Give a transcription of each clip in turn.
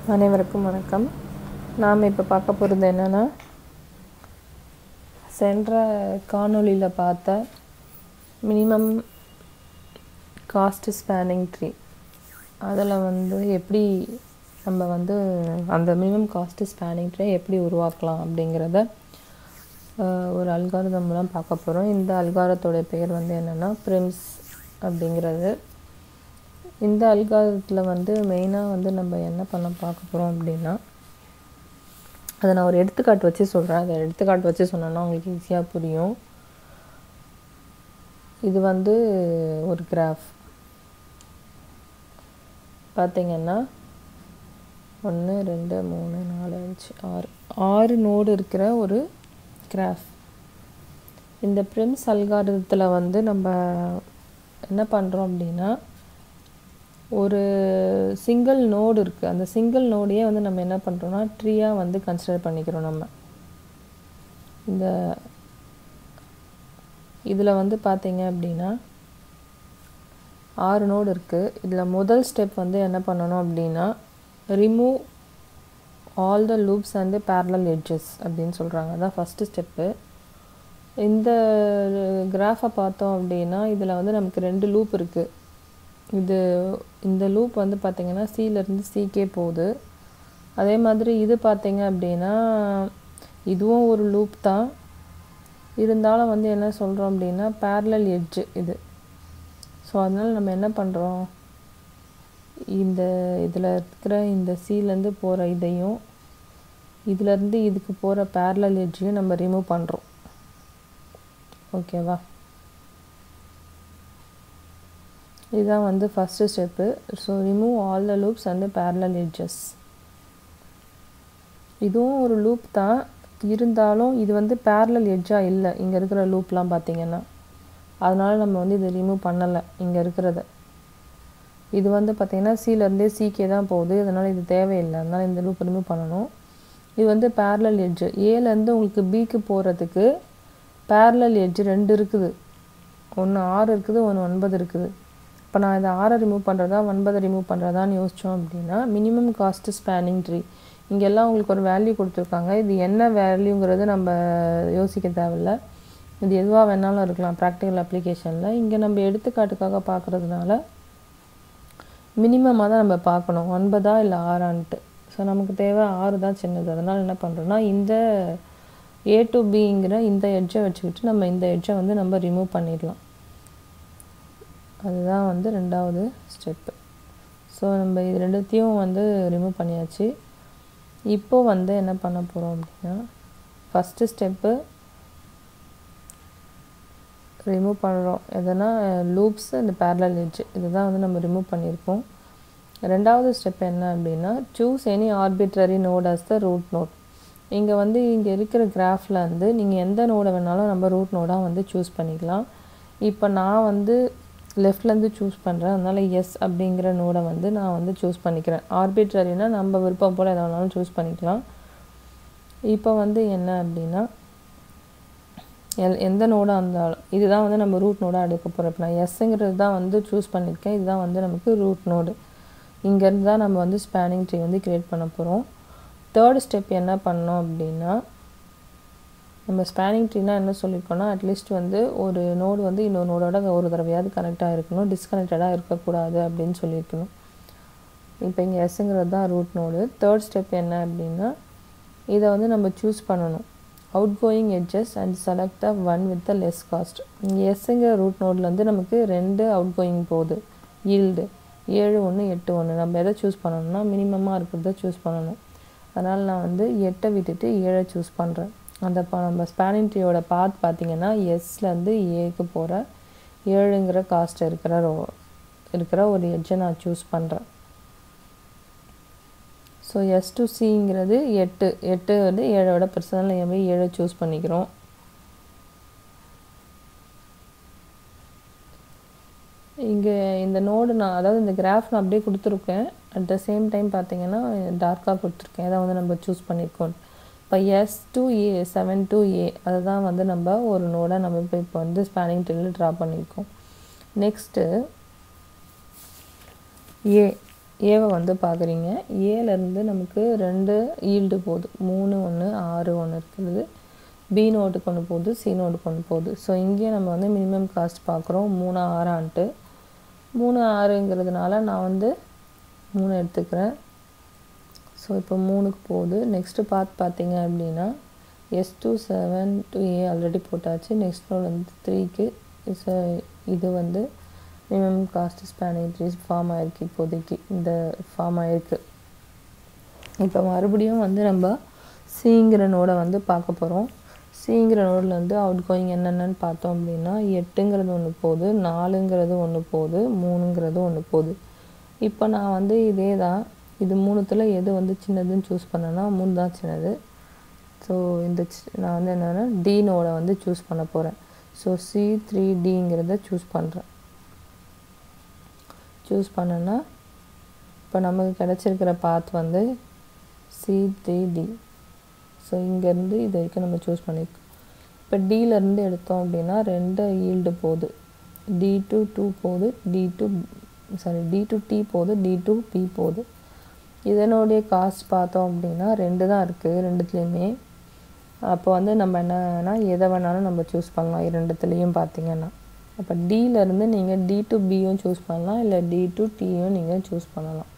அனைவருக்கும் வணக்கம் நாம் இப்போ பார்க்க போகிறது என்னென்னா சென்ற காணொளியில் பார்த்த மினிமம் காஸ்ட் ஸ்பேனிங் ட்ரீ அதில் வந்து எப்படி நம்ம வந்து அந்த மினிமம் காஸ்ட் ஸ்பேனிங் ட்ரீ எப்படி உருவாக்கலாம் அப்படிங்கிறத அஹ், ஒரு அல்காரதம் மூலம் பார்க்க போகிறோம் இந்த அல்காரத்தோட பெயர் வந்து என்னென்னா ப்ரிம்ஸ் அப்படிங்கிறது இந்த அல்காரத்தில் வந்து மெயினாக வந்து நம்ம என்ன பண்ண பார்க்க போகிறோம் அப்படின்னா அதை நான் ஒரு எடுத்துக்காட்டு வச்சு சொல்கிறேன் அதை எடுத்துக்காட்டு வச்சு சொன்னேன்னா உங்களுக்கு ஈஸியாக புரியும் இது வந்து ஒரு கிராஃப் பார்த்தீங்கன்னா ஒன்று ரெண்டு மூணு நாலு அஞ்சு ஆறு ஆறு நோடு இருக்கிற ஒரு கிராஃப் இந்த ப்ரிம்ஸ் அல்காரத்தில் வந்து நம்ம என்ன பண்ணுறோம் அப்படின்னா ஒரு சிங்கிள் நோடு இருக்குது அந்த சிங்கிள் நோடையே வந்து நம்ம என்ன பண்ணுறோம்னா ட்ரீயாக வந்து கன்சிடர் பண்ணிக்கிறோம் நம்ம இந்த இதில் வந்து பார்த்தீங்க அப்படின்னா ஆறு நோடு இருக்குது இதில் முதல் ஸ்டெப் வந்து என்ன பண்ணணும் அப்படின்னா remove all the loops and parallel edges அப்படின்னு சொல்கிறாங்க அதான் ஃபஸ்ட்டு ஸ்டெப்பு இந்த கிராஃபை பார்த்தோம் அப்படின்னா இதில் வந்து நமக்கு ரெண்டு லூப் இருக்குது இது இந்த லூப் வந்து பார்த்திங்கன்னா சியிலேருந்து சிக்கே போகுது அதே மாதிரி இது பார்த்தீங்க அப்படின்னா இதுவும் ஒரு லூப் தான் இருந்தாலும் வந்து என்ன சொல்கிறோம் அப்படின்னா parallel எட்ஜு இது ஸோ அதனால் நம்ம என்ன பண்ணுறோம் இந்த இதில் இருக்கிற இந்த சீலேருந்து போகிற இதையும் இதுலேருந்து இதுக்கு போகிற parallel எட்ஜையும் நம்ம ரிமூவ் பண்ணுறோம் ஓகேவா இதுதான் வந்து first step so remove all the loops and parallel edges இதுவும் ஒரு லூப் தான் இருந்தாலும் இது வந்து parallel எட்ஜாக இல்லை இங்கே இருக்கிற லூப்லாம் பார்த்தீங்கன்னா அதனால நம்ம வந்து இதை ரிமூவ் பண்ணலை இங்கே இருக்கிறத இது வந்து பார்த்திங்கன்னா சிலேருந்தே சிக்கே தான் போகுது அதனால் இது தேவையில்லை அதனால் இந்த லூப் ரிமூவ் பண்ணணும் இது வந்து parallel எட்ஜு ஏலேருந்து உங்களுக்கு பிக்கு போகிறதுக்கு parallel எட்ஜ் ரெண்டு இருக்குது ஒன்று ஆறு இருக்குது ஒன்று ஒன்பது இருக்குது இப்போ நான் இதை ஆறை ரிமூவ் பண்ணுறதா ஒன்பதை ரிமூவ் பண்ணுறதான்னு யோசித்தோம் அப்படின்னா மினிமம் காஸ்ட் ஸ்பேனிங் ட்ரீ இங்கெல்லாம் உங்களுக்கு ஒரு வேல்யூ கொடுத்துருக்காங்க இது என்ன வேல்யூங்கிறது நம்ம யோசிக்க தேவையில்ல இது எதுவாக வேணாலும் இருக்கலாம் ப்ராக்டிக்கல் அப்ளிகேஷனில் இங்கே நம்ம எடுத்துக்காட்டுக்காக பார்க்குறதுனால மினிமமாக தான் நம்ம பார்க்கணும் ஒன்பதா இல்லை ஆறான்ட்டு ஸோ நமக்கு தேவை ஆறு தான் சின்னது அதனால் என்ன பண்ணுறோன்னா இந்த ஏ டு பிங்கிற இந்த எட்ஜை வச்சுக்கிட்டு நம்ம இந்த எட்ஜை வந்து நம்ம ரிமூவ் பண்ணிடலாம் அதுதான் வந்து ரெண்டாவது ஸ்டெப்பு ஸோ நம்ம இது ரெண்டுத்தையும் வந்து ரிமூவ் பண்ணியாச்சு இப்போ வந்து என்ன பண்ண போகிறோம் அப்படின்னா ஃபஸ்ட்டு ஸ்டெப்பு ரிமூவ் பண்ணுறோம் எதனா லூப்ஸ் இந்த parallel எட்ஜ் இதுதான் வந்து நம்ம ரிமூவ் பண்ணியிருக்கோம் ரெண்டாவது ஸ்டெப் என்ன அப்படின்னா choose any arbitrary node as the root node இங்கே வந்து இங்கே இருக்கிற கிராஃபில் வந்து நீங்கள் எந்த நோடை வேணாலும் நம்ம ரூட் நோடாக வந்து சூஸ் பண்ணிக்கலாம் இப்போ நான் வந்து லெஃப்ட்லேருந்து சூஸ் பண்ணுறேன் அதனால் எஸ் அப்படிங்கிற நோடை வந்து நான் வந்து சூஸ் பண்ணிக்கிறேன் ஆர்பிட்ரரினா நம்ம விருப்பம் போல் எதை வேணாலும் சூஸ் பண்ணிக்கலாம் இப்போ வந்து என்ன அப்படின்னா எல் எந்த நோடாக இருந்தாலும் இதுதான் வந்து நம்ம ரூட் நோடாக எடுக்க போகிறோம் இப்போ நான் எஸ்ஸுங்கிறது தான் வந்து சூஸ் பண்ணியிருக்கேன் இதுதான் வந்து நமக்கு ரூட் நோடு இங்கேருந்து தான் நம்ம வந்து ஸ்பேனிங் ட்ரீ வந்து க்ரியேட் பண்ண போகிறோம் தேர்ட் ஸ்டெப் என்ன பண்ணோம் அப்படின்னா நம்ம ஸ்பேனிங் ட்ரீனா என்ன சொல்லியிருக்கோம்னா அட்லீஸ்ட் வந்து ஒரு நோடு வந்து இன்னொரு நோடோட ஒரு தடவையாவது கனெக்டாக இருக்கணும் டிஸ்கனெக்டடாக இருக்கக்கூடாது அப்படின்னு சொல்லியிருக்கணும் இப்போ இங்கே எஸ்ஸுங்கிறது தான் ரூட் நோடு தேர்ட் ஸ்டெப் என்ன அப்படின்னா இதை வந்து நம்ம சூஸ் பண்ணணும் outgoing edges and select the one with the less cost இங்கே எஸ்ஸுங்கிற ரூட் நோட்லேருந்து நமக்கு ரெண்டு அவுட் கோயிங் போகுது ஈல்டு ஏழு ஒன்று எட்டு ஒன்று நம்ம எதை சூஸ் பண்ணணும்னா மினிமமாக இருக்கிறத சூஸ் பண்ணணும் அதனால் நான் வந்து எட்டை விட்டுட்டு ஏழை சூஸ் பண்ணுறேன் அந்த ப நம்ம ஸ்பேனிங் ட்ரீயோட பாத் பார்த்தீங்கன்னா எஸ்லேருந்து ஏக்கு போகிற ஏழுங்கிற காஸ்ட் இருக்கிற ரோ- இருக்கிற ஒரு எட்ஜை நான் சூஸ் பண்ணுறேன் ஸோ எஸ் டு சிங்கிறது எட்டு எட்டு வந்து ஏழோட பெருசாக நம்ம ஏழை சூஸ் பண்ணிக்கிறோம் இங்கே இந்த நோடு நான் அதாவது இந்த கிராஃப் நான் அப்படியே கொடுத்துருக்கேன் அட் த சேம் டைம் பார்த்தீங்கன்னா டார்க்காக கொடுத்துருக்கேன் அதை வந்து நம்ம சூஸ் பண்ணியிருக்கோம் இப்போ S to A seven to A அதை தான் வந்து நம்ம ஒரு நோடை நம்ம இப்போ இப்போ வந்து ஸ்பேனிங் ட்ரில் ட்ரா பண்ணியிருக்கோம் நெக்ஸ்ட்டு ஏ ஏவை வந்து பார்க்குறீங்க ஏலேருந்து நமக்கு ரெண்டு ஈல்டு போகுது மூணு ஒன்று ஆறு ஒன்று இருக்குது பி நோட்டுக்கு ஒன்று போகுது சி நோட்டுக்கு ஒன்று போகுது ஸோ இங்கேயே நம்ம வந்து மினிமம் காஸ்ட் பார்க்குறோம் மூணு ஆறான்ட்டு மூணு ஆறுங்கிறதுனால நான் வந்து மூணு எடுத்துக்கிறேன் ஸோ இப்போ மூணுக்கு போகுது நெக்ஸ்ட்டு பார்த்து பார்த்தீங்க அப்படின்னா S two seven two A already போட்டாச்சு நெக்ஸ்ட் நோட் வந்து த்ரீக்கு இது வந்து minimum cost spanning trees form ஆயிருக்கு இப்போதைக்கு இந்த ஃபார்ம் ஆயிருக்கு இப்போ மறுபடியும் வந்து நம்ம சிங்கிற நோடை வந்து பார்க்க போகிறோம் சிங்கிற நோடில் வந்து அவுட் கோயிங் என்னென்னு பார்த்தோம் அப்படின்னா எட்டுங்கிறது ஒன்று போகுது நாலுங்கிறது ஒன்று போகுது மூணுங்கிறது ஒன்று போகுது இப்போ நான் வந்து இதே தான் இது மூணுத்தில் எது வந்து சின்னதுன்னு சூஸ் பண்ணேன்னா மூணு தான் சின்னது ஸோ இந்த நான் வந்து என்னென்னா டி நோடை வந்து சூஸ் பண்ண போகிறேன் ஸோ சி த்ரீ டிங்கிறத சூஸ் பண்ணுறேன் சூஸ் பண்ணேன்னா இப்போ நமக்கு கிடச்சிருக்கிற பாத் வந்து சி த்ரீ டி ஸோ இங்கேருந்து இது வரைக்கும் நம்ம சூஸ் பண்ணியிருக்கோம் இப்போ டியிலேருந்து எடுத்தோம் அப்படின்னா ரெண்டு ஈல்டு போகுது டி டு டூ போகுது T to sorry T to T போகுது டி டு பி போகுது இதனுடைய காஸ்ட் பார்த்தோம் அப்படின்னா ரெண்டு தான் இருக்குது ரெண்டுத்துலேயுமே அப்போ வந்து நம்ம என்னன்னா எதை வேணாலும் நம்ம சூஸ் பண்ணலாம் இரண்டுத்துலேயும் பார்த்தீங்கன்னா அப்போ டியிலேருந்து நீங்கள் டி டு பியும் சூஸ் பண்ணலாம் இல்லை டி டு டியும் நீங்கள் சூஸ் பண்ணலாம்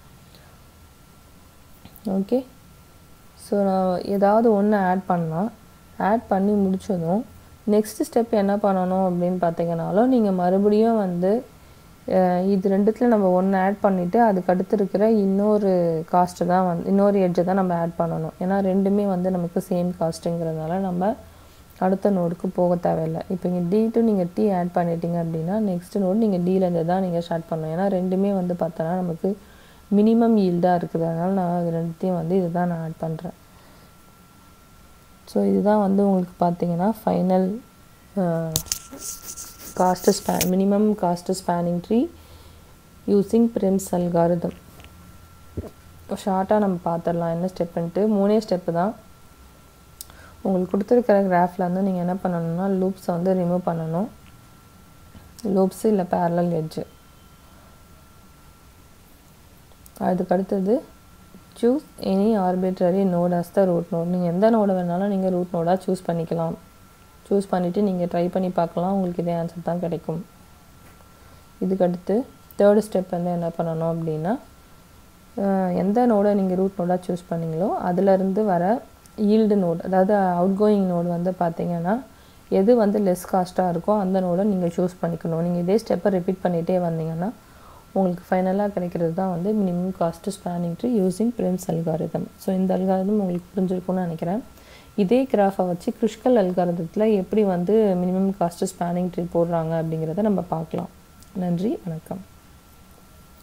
ஓகே ஸோ நான் ஏதாவது ஒன்று ஆட் பண்ணலாம் ஆட் பண்ணி முடிச்சதும் நெக்ஸ்ட் ஸ்டெப் என்ன பண்ணணும் அப்படின்னு பார்த்தீங்கனாலும் நீங்கள் மறுபடியும் வந்து இது ரெண்டுத்தில் நம்ம ஒன்று ஆட் பண்ணிவிட்டு அதுக்கு அடுத்து இருக்கிற இன்னொரு காஸ்ட்டு தான் வந்து இன்னொரு எட்ஜை தான் நம்ம ஆட் பண்ணணும் ஏன்னா ரெண்டுமே வந்து நமக்கு சேம் காஸ்ட்டுங்கிறதுனால நம்ம அடுத்த நோடுக்கு போக தேவையில்லை இப்போ இங்கே டி டு நீங்கள் டி ஆட் பண்ணிட்டீங்க அப்படின்னா நெக்ஸ்ட் நோடு நீங்கள் டிலேருந்து தான் நீங்கள் ஸ்டார்ட் பண்ணணும் ஏன்னா ரெண்டுமே வந்து பார்த்தோன்னா நமக்கு மினிமம் ஈல்டாக இருக்குது அதனால் நான் அது ரெண்டுத்தையும் வந்து இது தான் நான் ஆட் பண்ணுறேன் ஸோ இதுதான் வந்து உங்களுக்கு பார்த்தீங்கன்னா ஃபைனல் காஸ்ட் ஸ்பே minimum cost spanning tree using Prim's algorithm ஷார்ட்டாக நம்ம பார்த்துடலாம் என்ன ஸ்டெப்புன்ட்டு மூணே ஸ்டெப்பு தான் உங்களுக்கு கொடுத்துருக்கிற கிராஃபில் வந்து நீங்கள் என்ன பண்ணணும்னா லூப்ஸை வந்து ரிமூவ் பண்ணணும் லூப்ஸு இல்லை பேரலல் எட்ஜு அதுக்கு அடுத்தது choose any arbitrary node as the root node நீங்கள் எந்த நோடை வேணாலும் நீங்கள் ரூட் நோடாக சூஸ் பண்ணிக்கலாம் சூஸ் பண்ணிவிட்டு நீங்கள் ட்ரை பண்ணி பார்க்கலாம் உங்களுக்கு இதே ஆன்சர் தான் கிடைக்கும் இதுக்கடுத்து தேர்டு ஸ்டெப் வந்து என்ன பண்ணணும் அப்படின்னா எந்த நோடை நீங்கள் ரூட் நோடாக சூஸ் பண்ணீங்களோ அதிலேருந்து வர ஈல்டு நோட் அதாவது அவுட் கோயிங் நோடு வந்து பார்த்தீங்கன்னா எது வந்து லெஸ் காஸ்ட்டாக இருக்கோ அந்த நோடை நீங்கள் சூஸ் பண்ணிக்கணும் நீங்கள் இதே ஸ்டெப்பை ரிப்பீட் பண்ணிகிட்டே வந்தீங்கன்னா உங்களுக்கு ஃபைனலாக கிடைக்கிறது தான் வந்து minimum cost spanning tree using Prim's algorithm so இந்த அல்காரிதம் உங்களுக்கு புரிஞ்சிருக்கும்னு நினைக்கிறேன் இதே கிராஃபை வச்சு கிறிஸ்கல் அல்காரிதத்தில் எப்படி வந்து மினிமம் காஸ்ட்டு ஸ்பேனிங் ட்ரீ போடுறாங்க அப்படிங்கிறத நம்ம பார்க்கலாம் நன்றி வணக்கம்